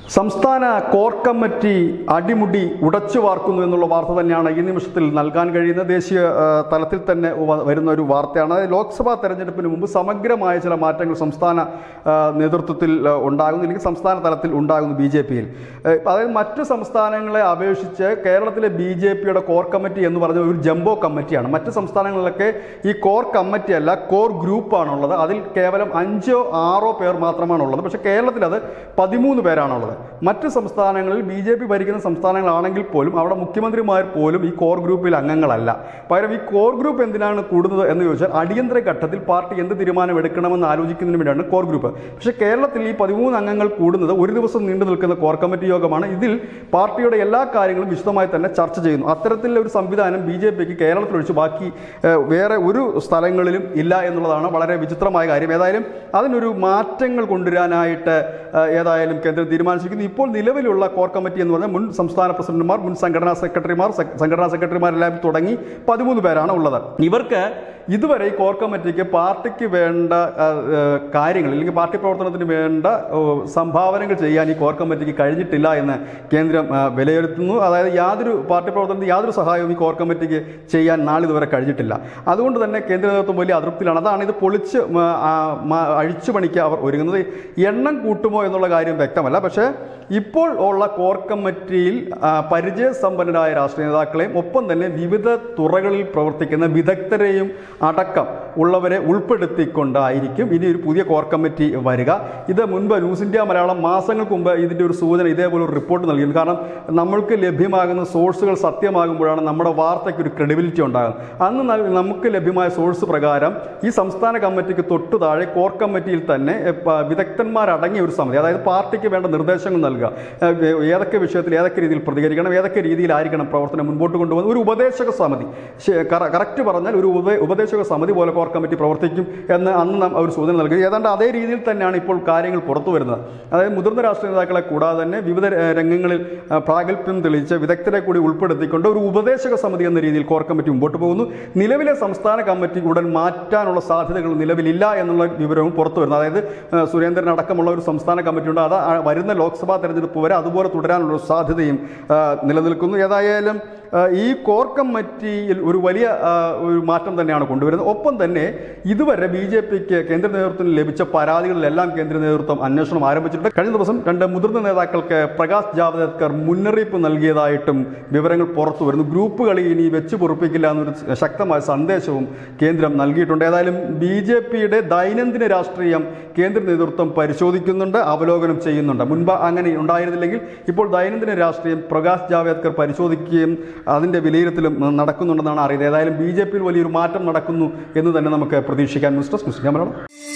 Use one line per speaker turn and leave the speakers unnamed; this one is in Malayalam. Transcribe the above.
സംസ്ഥാന കോർ കമ്മിറ്റി അടിമുടി ഉടച്ചു വാർക്കുന്നു എന്നുള്ള വാർത്ത തന്നെയാണ് ഈ നിമിഷത്തിൽ നൽകാൻ കഴിയുന്ന ദേശീയ ആ, തലത്തിൽ തന്നെ വ- വരുന്ന ഒരു വാർത്തയാണ് അതായത് ലോക്സഭാ തെരഞ്ഞെടുപ്പിന് മുമ്പ് സമഗ്രമായ ചില മാറ്റങ്ങൾ സംസ്ഥാന ആ, നേതൃത്വത്തിൽ ആ, ഉണ്ടാകുന്നു അല്ലെങ്കിൽ സംസ്ഥാന തലത്തിൽ ഉണ്ടാകുന്നു ബി ജെ പിയിൽ അതായത് മറ്റ് സംസ്ഥാനങ്ങളെ അപേക്ഷിച്ച് കേരളത്തിലെ ബി ജെ പിയുടെ കോർ കമ്മിറ്റി എന്ന് പറഞ്ഞ ഒരു ജംബോ കമ്മിറ്റിയാണ് മറ്റ് സംസ്ഥാനങ്ങളിലൊക്കെ ഈ കോർ കമ്മിറ്റി അല്ല കോർ ഗ്രൂപ്പാണുള്ളത് അതിൽ കേവലം അഞ്ചോ ആറോ പേർ മാത്രമാണുള്ളത് പക്ഷേ കേരളത്തിൽ അത് പതിമൂന്ന് പേരാണുള്ളത് മറ്റ് സംസ്ഥാനങ്ങളിൽ ബി ജെ പി ഭരിക്കുന്ന സംസ്ഥാനങ്ങളാണെങ്കിൽ പോലും അവിടെ മുഖ്യമന്ത്രിമാർ പോലും ഈ കോർ ഗ്രൂപ്പിൽ അംഗങ്ങളല്ല പകരം ഈ കോർ ഗ്രൂപ്പ് എന്തിനാണ് കൂടുന്നത് എന്ന് ചോദിച്ചാൽ അടിയന്തര ഘട്ടത്തിൽ പാർട്ടി എന്ത് തീരുമാനം എടുക്കണമെന്ന് ആലോചിക്കുന്നതിന് വേണ്ടിയാണ് കോർ ഗ്രൂപ്പ് പക്ഷേ കേരളത്തിൽ ഈ പതിമൂന്ന് അംഗങ്ങൾ കൂടുന്നത് ഒരു ദിവസം നീണ്ടു നിൽക്കുന്ന കോർ കമ്മിറ്റി യോഗമാണ് ഇതിൽ പാർട്ടിയുടെ എല്ലാ കാര്യങ്ങളും വിശദമായി തന്നെ ചർച്ച ചെയ്യുന്നു അത്തരത്തിലുള്ള ഒരു സംവിധാനം ബി ജെ പിക്ക് കേരളത്തിലൊഴിച്ച് ബാക്കി ഏഹ്, വേറെ ഒരു സ്ഥലങ്ങളിലും ഇല്ല എന്നുള്ളതാണ് വളരെ വിചിത്രമായ കാര്യം ഏതായാലും അതിനൊരു മാറ്റങ്ങൾ കൊണ്ടുവരാനായിട്ട് ഏഹ്, ഏതായാലും കേന്ദ്രം തീരുമാനിച്ചിരിക്കുന്നു ഇപ്പോൾ നിലവിലുള്ള കോർ കമ്മിറ്റി എന്ന് പറഞ്ഞാൽ മുൻ സംസ്ഥാന പ്രസിഡന്റുമാർ മുൻ സംഘടനാ സെക്രട്ടറിമാർ സെ- സംഘടനാ സെക്രട്ടറിമാരെല്ലാം തുടങ്ങി പതിമൂന്ന് പേരാണ് ഉള്ളത് ഇവർക്ക് ഇതുവരെ ഈ കോർ കമ്മിറ്റിക്ക് പാർട്ടിക്ക് വേണ്ട ആ, ആ, കാര്യങ്ങൾ അല്ലെങ്കിൽ പാർട്ടി പ്രവർത്തനത്തിന് വേണ്ട ഓ, സംഭാവനകൾ ചെയ്യാൻ ഈ കോർ കമ്മിറ്റിക്ക് കഴിഞ്ഞിട്ടില്ല എന്ന് കേന്ദ്രം ആ, വിലയിരുത്തുന്നു അതായത് യാതൊരു പാർട്ടി പ്രവർത്തനത്തിന് യാതൊരു സഹായവും ഈ കോർ കമ്മിറ്റിക്ക് ചെയ്യാൻ നാളിതുവരെ കഴിഞ്ഞിട്ടില്ല അതുകൊണ്ട് തന്നെ കേന്ദ്ര നേതൃത്വം വലിയ അതൃപ്തിയിലാണ് അതാണ് ഇത് പൊളിച്ച് മ, ആ, മ- അഴിച്ചുപണിക്ക് അവർ ഒരുങ്ങുന്നത് എണ്ണം കൂട്ടുമോ എന്നുള്ള കാര്യം വ്യക്തമല്ല പക്ഷേ ഇപ്പോൾ ഉള്ള കോർ കമ്മിറ്റിയിൽ ആ, പരിചയസമ്പന്നരായ രാഷ്ട്രീയ നേതാക്കളെയും ഒപ്പം തന്നെ വിവിധ തുറകളിൽ പ്രവർത്തിക്കുന്ന വിദഗ്ധരെയും അടക്കം ഉള്ളവരെ ഉൾപ്പെടുത്തിക്കൊണ്ടായിരിക്കും ഇനി ഒരു പുതിയ കോർ കമ്മിറ്റി വരിക ഇത് മുൻപ് ന്യൂസ് ഇന്ത്യ മലയാളം മാസങ്ങൾക്ക് മുമ്പ് ഇതിൻ്റെ ഒരു സൂചന ഇതേപോലെ ഒരു റിപ്പോർട്ട് നൽകിയിരുന്നു കാരണം നമ്മൾക്ക് ലഭ്യമാകുന്ന സോഴ്സുകൾ സത്യമാകുമ്പോഴാണ് നമ്മുടെ വാർത്തയ്ക്ക് ഒരു ക്രെഡിബിലിറ്റി ഉണ്ടാകുന്നത് അന്ന് നൽ- നമുക്ക് ലഭ്യമായ സോഴ്സ് പ്രകാരം ഈ സംസ്ഥാന കമ്മിറ്റിക്ക് തൊട്ടു താഴെ കോർ കമ്മിറ്റിയിൽ തന്നെ എ, പ- വിദഗ്ധന്മാരടങ്ങിയ ഒരു സമിതി അതായത് പാർട്ടിക്ക് വേണ്ട നിർദ്ദേശങ്ങൾ നൽകുക ഏ, ഏ- ഏതൊക്കെ വിഷയത്തിൽ ഏതൊക്കെ രീതിയിൽ പ്രതികരിക്കണം ഏതൊക്കെ രീതിയിലായിരിക്കണം പ്രവർത്തനം മുൻപോട്ട് കൊണ്ടുപോകുന്നത് ഒരു ഉപദേശക സമിതി ശ- കറ- കറക്റ്റ് പറഞ്ഞാൽ ഒരു ഉപ- ഉപദേശക സമിതി പോലെ കോർ കമ്മിറ്റി പ്രവർത്തിക്കും എന്ന് അന്ന് നാം ഒരു സൂചന നൽകി ഏതാണ്ട് അതേ രീതിയിൽ തന്നെയാണ് ഇപ്പോൾ കാര്യങ്ങൾ പുറത്തു വരുന്നത് അതായത് മുതിർന്ന രാഷ്ട്രീയ നേതാക്കളെ കൂടാതെ തന്നെ വിവിധ ഏ, രംഗങ്ങളിൽ ആ, പ്രാഗൽഭ്യം തെളിയിച്ച വിദഗ്ധരെ കൂടി ഉൾപ്പെടുത്തിക്കൊണ്ട് ഒരു ഉപദേശക സമിതി എന്ന രീതിയിൽ കോർ കമ്മിറ്റി മുമ്പോട്ട് പോകുന്നു നിലവിലെ സംസ്ഥാന കമ്മിറ്റി ഉടൻ മാറ്റാനുള്ള സാധ്യതകൾ നിലവിലില്ല എന്നുള്ള വിവരവും പുറത്തു വരുന്നു അതായത് ആ, സുരേന്ദ്രൻ അടക്കമുള്ള ഒരു സംസ്ഥാന കമ്മിറ്റി ഉണ്ട് അത് ആ വരുന്ന ലോക്സഭാ തെരഞ്ഞെടുപ്പ് വരെ അതുപോലെ തുടരാനുള്ള ഒരു സാധ്യതയും ആ, നിലനിൽക്കുന്നു ഏതായാലും ആ, ഈ കോർ കമ്മിറ്റിയിൽ ഒരു വലിയ ആ, ഒരു മാറ്റം തന്നെയാണ് കൊണ്ടുവരുന്നത് ഒപ്പം തന്നെ ഇതുവരെ ബി ജെ പിക്ക് കേന്ദ്ര നേതൃത്വത്തിന് ലഭിച്ച പരാതികളിലെല്ലാം കേന്ദ്ര നേതൃത്വം അന്വേഷണം ആരംഭിച്ചിട്ടുണ്ട് കഴിഞ്ഞ ദിവസം രണ്ട് മുതിർന്ന നേതാക്കൾക്ക് പ്രകാശ് ജാവ്ദേക്കർ മുന്നറിയിപ്പ് നൽകിയതായിട്ടും വിവരങ്ങൾ പുറത്തു വരുന്നു ഗ്രൂപ്പ് കളി ഇനി വെച്ച് പൊറുപ്പിക്കില്ല എന്നൊരു ശക്തമായ സന്ദേശവും കേന്ദ്രം നൽകിയിട്ടുണ്ട് ഏതായാലും ബി ജെ പിയുടെ ദൈനംദിന രാഷ്ട്രീയം കേന്ദ്ര നേതൃത്വം പരിശോധിക്കുന്നുണ്ട് അവലോകനം ചെയ്യുന്നുണ്ട് മുൻപ് അങ്ങനെ ഉണ്ടായിരുന്നില്ലെങ്കിൽ ഇപ്പോൾ ദൈനംദിന രാഷ്ട്രീയം പ്രകാശ് ജാവേദ്കർ പരിശോധിക്കുകയും അതിൻ്റെ വിലയിരുത്തലും നടക്കുന്നുണ്ടെന്നാണ് അറിയുന്നത് ഏതായാലും ബി ജെ പിയിൽ വലിയൊരു മാറ്റം നടക്കുന്നു എന്ന് തന്നെ നമുക്ക് പ്രതീക്ഷിക്കാൻ മിസ്റ്റർ മുസ്ലിം മലയാളം